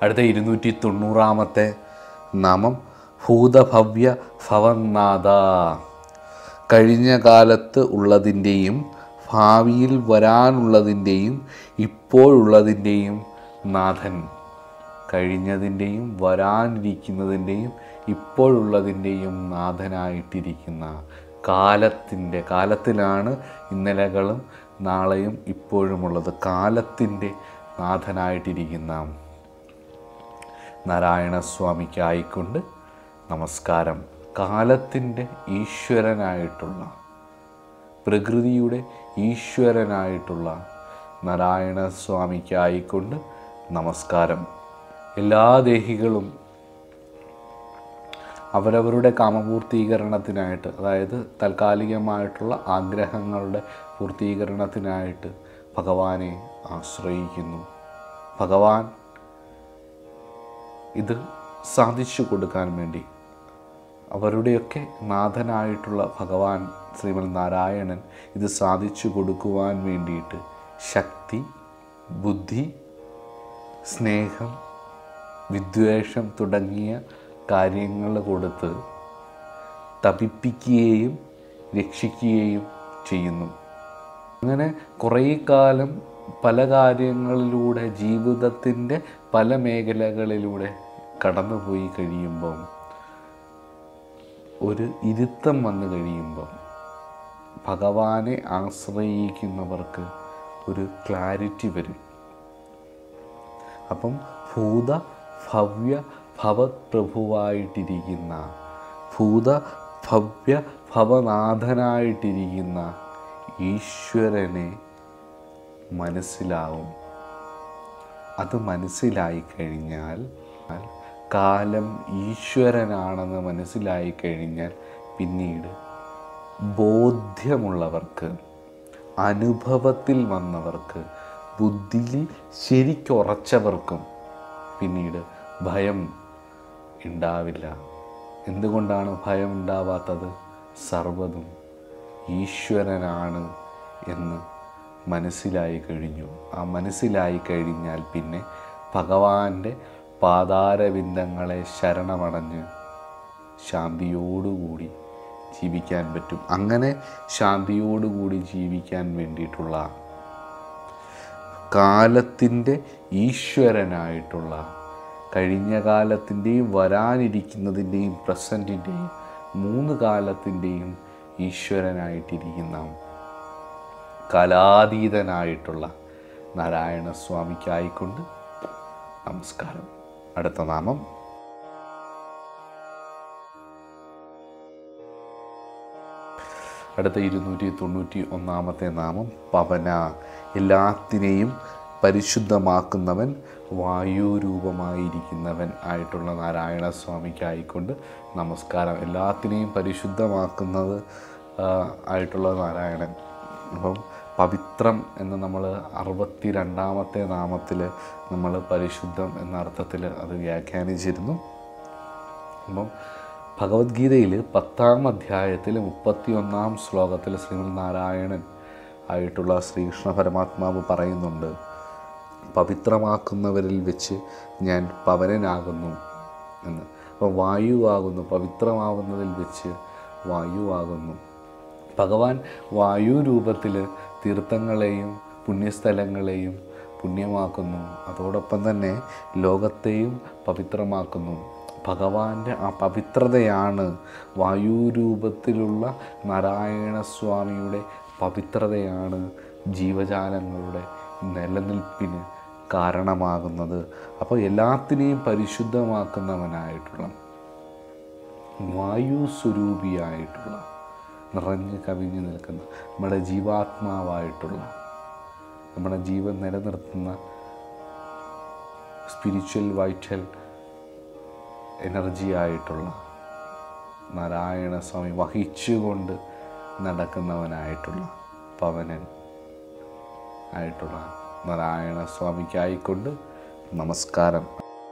അടുത്ത ഇരുന്നൂറ്റി തൊണ്ണൂറാമത്തെ നാമം ഭൂതഭവ്യ ഭവനാഥ കഴിഞ്ഞ കാലത്ത് ഉള്ളതിൻ്റെയും ഭാവിയിൽ വരാനുള്ളതിൻ്റെയും ഇപ്പോഴുള്ളതിൻ്റെയും നാഥൻ കഴിഞ്ഞതിൻ്റെയും വരാനിരിക്കുന്നതിൻ്റെയും ഇപ്പോഴുള്ളതിൻ്റെയും നാഥനായിട്ടിരിക്കുന്ന കാലത്തിൻ്റെ കാലത്തിലാണ് ഇന്നലകളും നാളെയും ഇപ്പോഴുമുള്ളത് കാലത്തിൻ്റെ നാഥനായിട്ടിരിക്കുന്ന നാരായണസ്വാമിക്കായിക്കൊണ്ട് നമസ്കാരം കാലത്തിൻ്റെ ഈശ്വരനായിട്ടുള്ള പ്രകൃതിയുടെ ഈശ്വരനായിട്ടുള്ള നാരായണസ്വാമിക്കായിക്കൊണ്ട് നമസ്കാരം എല്ലാ ദേഹികളും അവരവരുടെ കാമപൂർത്തീകരണത്തിനായിട്ട് അതായത് താൽക്കാലികമായിട്ടുള്ള ആഗ്രഹങ്ങളുടെ പൂർത്തീകരണത്തിനായിട്ട് ഭഗവാനെ ആശ്രയിക്കുന്നു ഭഗവാൻ ഇത് സാധിച്ചു കൊടുക്കാൻ വേണ്ടി അവരുടെയൊക്കെ നാഥനായിട്ടുള്ള ഭഗവാൻ ശ്രീമൻ നാരായണൻ ഇത് സാധിച്ചു കൊടുക്കുവാൻ വേണ്ടിയിട്ട് ശക്തി ബുദ്ധി സ്നേഹം വിദ്വേഷം തുടങ്ങിയ കാര്യങ്ങൾ കൊടുത്ത് തപിപ്പിക്കുകയും രക്ഷിക്കുകയും ചെയ്യുന്നു അങ്ങനെ കുറേ കാലം പല കാര്യങ്ങളിലൂടെ ജീവിതത്തിൻ്റെ പല മേഖലകളിലൂടെ കടന്നുപോയി കഴിയുമ്പം ഒരു ഇരുത്തം വന്നു കഴിയുമ്പം ഭഗവാനെ ആശ്രയിക്കുന്നവർക്ക് ഒരു ക്ലാരിറ്റി വരും അപ്പം ഭൂത ഭവ്യ ഭവത് പ്രഭുവായിട്ടിരിക്കുന്ന ഭൂത ഭവ്യ ഭവനാഥനായിട്ടിരിക്കുന്ന ഈശ്വരനെ മനസ്സിലാവും അത് മനസ്സിലായി കഴിഞ്ഞാൽ കാലം ഈശ്വരനാണെന്ന് മനസ്സിലായി കഴിഞ്ഞാൽ പിന്നീട് ബോധ്യമുള്ളവർക്ക് അനുഭവത്തിൽ വന്നവർക്ക് ബുദ്ധിയിൽ ശരിക്കുറച്ചവർക്കും പിന്നീട് ഭയം ഉണ്ടാവില്ല എന്തുകൊണ്ടാണ് ഭയം ഉണ്ടാവാത്തത് സർവതും ഈശ്വരനാണ് എന്ന് മനസ്സിലായി കഴിഞ്ഞു ആ മനസ്സിലായി കഴിഞ്ഞാൽ പിന്നെ ഭഗവാന്റെ പാതാരവിന്ദങ്ങളെ ശരണമടഞ്ഞ് ശാന്തിയോടുകൂടി ജീവിക്കാൻ പറ്റും അങ്ങനെ ശാന്തിയോടുകൂടി ജീവിക്കാൻ വേണ്ടിയിട്ടുള്ള കാലത്തിൻ്റെ ഈശ്വരനായിട്ടുള്ള കഴിഞ്ഞ കാലത്തിൻ്റെയും വരാനിരിക്കുന്നതിൻ്റെയും പ്രസൻറ്റിൻ്റെയും മൂന്ന് കാലത്തിൻ്റെയും ഈശ്വരനായിട്ടിരിക്കുന്ന കലാതീതനായിട്ടുള്ള നാരായണസ്വാമിക്കായിക്കൊണ്ട് നമസ്കാരം അടുത്ത നാമം അടുത്ത ഇരുന്നൂറ്റി തൊണ്ണൂറ്റി ഒന്നാമത്തെ നാമം പവന എല്ലാത്തിനെയും പരിശുദ്ധമാക്കുന്നവൻ വായുരൂപമായിരിക്കുന്നവൻ ആയിട്ടുള്ള നാരായണ സ്വാമിക്കായിക്കൊണ്ട് നമസ്കാരം എല്ലാത്തിനെയും പരിശുദ്ധമാക്കുന്നത് ആ, ആയിട്ടുള്ള നാരായണൻ അപ്പം പവിത്രം എന്ന് നമ്മൾ അറുപത്തി രണ്ടാമത്തെ നാമത്തിൽ നമ്മൾ പരിശുദ്ധം എന്ന അർത്ഥത്തിൽ അത് വ്യാഖ്യാനിച്ചിരുന്നു അപ്പം ഭഗവത്ഗീതയിൽ പത്താം അധ്യായത്തിൽ മുപ്പത്തി ഒന്നാം ശ്ലോകത്തിൽ ശ്രീമദ് നാരായണൻ ആയിട്ടുള്ള ശ്രീകൃഷ്ണ പരമാത്മാവ് പറയുന്നുണ്ട് പവിത്രമാക്കുന്നവരിൽ വെച്ച് ഞാൻ പവനനാകുന്നു എന്ന് അപ്പോൾ വായുവാകുന്നു പവിത്രമാവുന്നതിൽ വെച്ച് വായുവാകുന്നു ഭഗവാൻ വായു രൂപത്തിൽ തീർത്ഥങ്ങളെയും പുണ്യസ്ഥലങ്ങളെയും പുണ്യമാക്കുന്നു അതോടൊപ്പം തന്നെ ലോകത്തെയും പവിത്രമാക്കുന്നു ഭഗവാന്റെ ആ പവിത്രതയാണ് വായുരൂപത്തിലുള്ള നാരായണസ്വാമിയുടെ പവിത്രതയാണ് ജീവജാലങ്ങളുടെ നിലനിൽപ്പിന് കാരണമാകുന്നത് അപ്പോൾ എല്ലാത്തിനെയും പരിശുദ്ധമാക്കുന്നവനായിട്ടുള്ള വായു സ്വരൂപിയായിട്ടുള്ള നിറഞ്ഞ് കവിഞ്ഞു നിൽക്കുന്ന നമ്മുടെ ജീവാത്മാവായിട്ടുള്ള നമ്മുടെ ജീവൻ നിലനിർത്തുന്ന സ്പിരിച്വൽ വൈറ്റൽ എനർജി ആയിട്ടുള്ള നാരായണ സ്വാമി വഹിച്ചുകൊണ്ട് നടക്കുന്നവനായിട്ടുള്ള പവനൻ ആയിട്ടുള്ള നാരായണ സ്വാമിക്കായിക്കൊണ്ട് നമസ്കാരം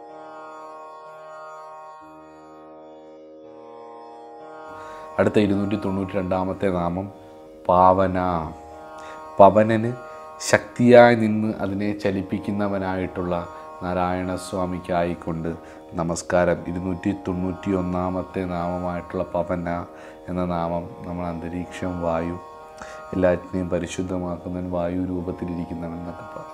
അടുത്ത ഇരുന്നൂറ്റി തൊണ്ണൂറ്റി രണ്ടാമത്തെ നാമം പാവന പവനന് ശക്തിയായി നിന്ന് അതിനെ ചലിപ്പിക്കുന്നവനായിട്ടുള്ള നാരായണസ്വാമിക്കായിക്കൊണ്ട് നമസ്കാരം ഇരുന്നൂറ്റി തൊണ്ണൂറ്റി ഒന്നാമത്തെ നാമമായിട്ടുള്ള പവന എന്ന നാമം നമ്മൾ അന്തരീക്ഷം വായു എല്ലാറ്റിനെയും പരിശുദ്ധമാക്കുന്നവൻ വായു രൂപത്തിലിരിക്കുന്നവൻ എന്നൊക്കെ പറഞ്ഞു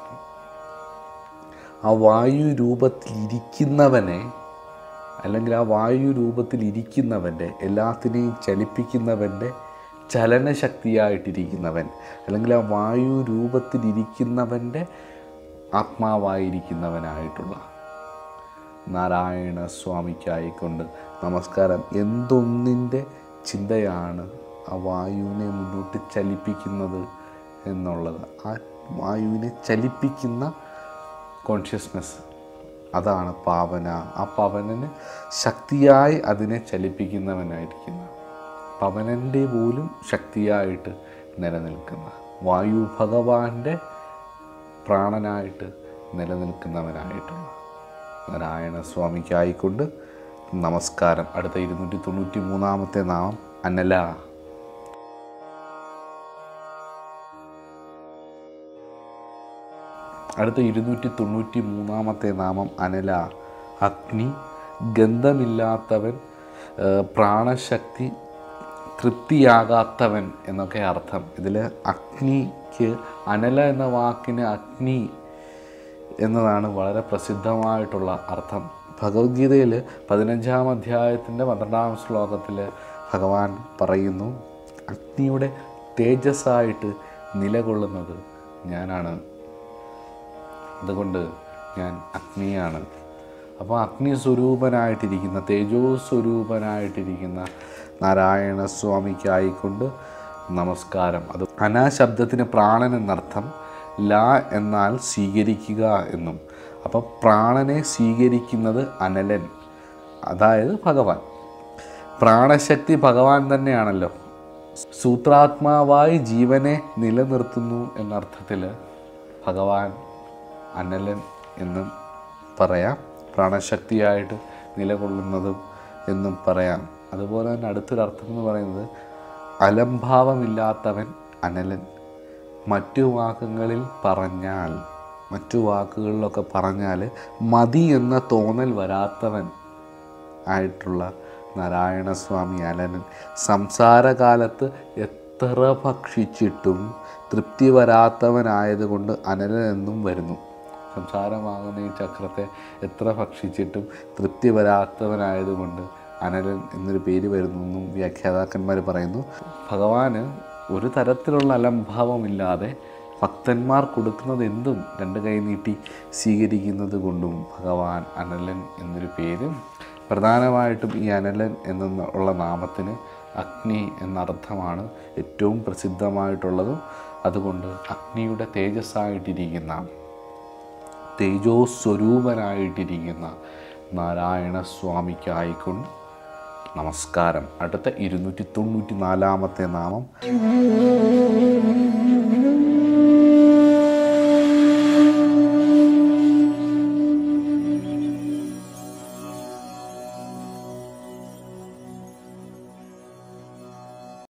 ആ വായു രൂപത്തിലിരിക്കുന്നവനെ അല്ലെങ്കിൽ ആ വായു രൂപത്തിലിരിക്കുന്നവൻ്റെ എല്ലാത്തിനെയും ചലിപ്പിക്കുന്നവൻ്റെ ചലനശക്തിയായിട്ടിരിക്കുന്നവൻ അല്ലെങ്കിൽ ആ വായു രൂപത്തിലിരിക്കുന്നവൻ്റെ ആത്മാവായിരിക്കുന്നവനായിട്ടുള്ള നാരായണ സ്വാമിക്കായിക്കൊണ്ട് നമസ്കാരം എന്തൊന്നിൻ്റെ ചിന്തയാണ് ആ വായുവിനെ മുന്നോട്ട് ചലിപ്പിക്കുന്നത് എന്നുള്ളത് ആ വായുവിനെ ചലിപ്പിക്കുന്ന കോൺഷ്യസ്നെസ് അതാണ് പാവന ആ പവനന് ശക്തിയായി അതിനെ ചലിപ്പിക്കുന്നവനായിരിക്കുന്ന പവനൻ്റെ പോലും ശക്തിയായിട്ട് നിലനിൽക്കുന്ന വായു ഭഗവാന്റെ പ്രാണനായിട്ട് നിലനിൽക്കുന്നവനായിട്ടുള്ള നാരായണ സ്വാമിക്കായിക്കൊണ്ട് നമസ്കാരം അടുത്ത ഇരുന്നൂറ്റി തൊണ്ണൂറ്റി മൂന്നാമത്തെ നാമം അനല അടുത്ത ഇരുന്നൂറ്റി തൊണ്ണൂറ്റി മൂന്നാമത്തെ നാമം അനല അഗ്നി ഗന്ധമില്ലാത്തവൻ ഏഹ് പ്രാണശക്തി തൃപ്തിയാകാത്തവൻ എന്നൊക്കെ അർത്ഥം ഇതിൽ അഗ്നിക്ക് അനല എന്ന വാക്കിന് അഗ്നി എന്നതാണ് വളരെ പ്രസിദ്ധമായിട്ടുള്ള അർത്ഥം ഭഗവത്ഗീതയിൽ പതിനഞ്ചാം അധ്യായത്തിൻ്റെ പന്ത്രണ്ടാം ശ്ലോകത്തിൽ ഭഗവാൻ പറയുന്നു അഗ്നിയുടെ തേജസ്സായിട്ട് നിലകൊള്ളുന്നത് ഞാനാണ് അതുകൊണ്ട് ഞാൻ അഗ്നിയാണ് അപ്പോൾ അഗ്നി സ്വരൂപനായിട്ടിരിക്കുന്ന തേജോ സ്വരൂപനായിട്ടിരിക്കുന്ന നാരായണ സ്വാമിക്കായിക്കൊണ്ട് നമസ്കാരം അത് അനാശബ്ദത്തിന് പ്രാണൻ എന്നർത്ഥം ല എന്നാൽ സ്വീകരിക്കുക എന്നും അപ്പോൾ പ്രാണനെ സ്വീകരിക്കുന്നത് അനലൻ അതായത് ഭഗവാൻ പ്രാണശക്തി ഭഗവാൻ തന്നെയാണല്ലോ സൂത്രാത്മാവായി ജീവനെ നിലനിർത്തുന്നു എന്നർത്ഥത്തിൽ ഭഗവാൻ അനലൻ എന്നും പറയാം പ്രാണശക്തിയായിട്ട് നിലകൊള്ളുന്നതും എന്നും പറയാം അതുപോലെ തന്നെ അടുത്തൊരർത്ഥം എന്ന് പറയുന്നത് അലംഭാവമില്ലാത്തവൻ അനലൻ മറ്റു വാക്കുകളിൽ പറഞ്ഞാൽ മറ്റു വാക്കുകളിലൊക്കെ പറഞ്ഞാൽ മതി എന്ന തോന്നൽ വരാത്തവൻ ആയിട്ടുള്ള നാരായണസ്വാമി അലനൻ സംസാരകാലത്ത് എത്ര ഭക്ഷിച്ചിട്ടും തൃപ്തി വരാത്തവനായതുകൊണ്ട് അനലൻ എന്നും വരുന്നു സംസാരമാകുന്ന ഈ ചക്രത്തെ എത്ര ഭക്ഷിച്ചിട്ടും തൃപ്തി വരാത്തവനായതുകൊണ്ട് അനലൻ എന്നൊരു പേര് വരുന്നു എന്നും വ്യാഖ്യാതാക്കന്മാർ പറയുന്നു ഭഗവാന് ഒരു തരത്തിലുള്ള അലംഭാവമില്ലാതെ ഭക്തന്മാർ കൊടുക്കുന്നത് എന്തും രണ്ട് കൈ നീട്ടി സ്വീകരിക്കുന്നത് കൊണ്ടും ഭഗവാൻ അനലൻ എന്നൊരു പേരും പ്രധാനമായിട്ടും ഈ അനലൻ എന്നുള്ള നാമത്തിന് അഗ്നി എന്നർത്ഥമാണ് ഏറ്റവും പ്രസിദ്ധമായിട്ടുള്ളതും അതുകൊണ്ട് അഗ്നിയുടെ തേജസ്സായിട്ടിരിക്കുന്ന തേജോ സ്വരൂപനായിട്ടിരിക്കുന്ന നാരായണ സ്വാമിക്കായിക്കൊണ്ട് നമസ്കാരം അടുത്ത ഇരുന്നൂറ്റി തൊണ്ണൂറ്റി നാലാമത്തെ നാമം